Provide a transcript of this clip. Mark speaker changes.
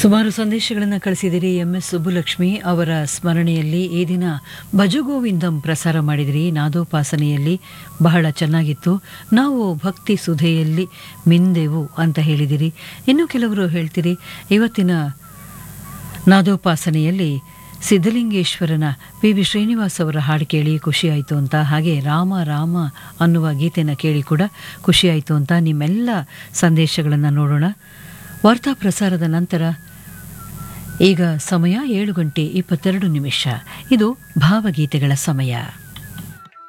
Speaker 1: ಸುಮಾರು ಸಂದೇಶಗಳನ್ನು ಕಳಿಸಿದಿರಿ M S Subbulakshmi ಅವರ ಸ್ಮರಣೆಯಲ್ಲಿ ಈ ದಿನ ಭಜಗೋವಿಂದಂ ಪ್ರಸಾರ ಮಾಡಿದಿರಿ ನಾದೋಪಾಸನೆಯಲ್ಲಿ ಬಹಳ ಚೆನ್ನಾಗಿತ್ತು ನಾವು ಭಕ್ತಿ ಸುಧೆಯಲ್ಲಿ ಮಿಂದೆವು ಅಂತ ಹೇಳಿದಿರಿ ಇನ್ನು ಕೆಲವರು ಹೇಳ್ತೀರಿ ಇವತ್ತಿನ ನಾದೋಪಾಸನೆಯಲ್ಲಿ ಸಿದ್ಧಲಿಂಗೇಶ್ವರನ ಪಿ ವಿ ಶ್ರೀನಿವಾಸ್ ಅವರ ಹಾಡು ಕೇಳಿ ಖುಷಿಯಾಯಿತು ಅಂತ ಹಾಗೆ ರಾಮ ರಾಮ ಅನ್ನುವ ಗೀತೆನ ಕೇಳಿ ಕೂಡ ಖುಷಿಯಾಯಿತು ಅಂತ ನಿಮ್ಮೆಲ್ಲ ಸಂದೇಶಗಳನ್ನು ನೋಡೋಣ ವಾರ್ತಾ ಪ್ರಸಾರದ ನಂತರ ಈಗ ಸಮಯ ಏಳು ಗಂಟೆ ಇಪ್ಪತ್ತೆರಡು ನಿಮಿಷ ಇದು ಭಾವಗೀತೆಗಳ ಸಮಯ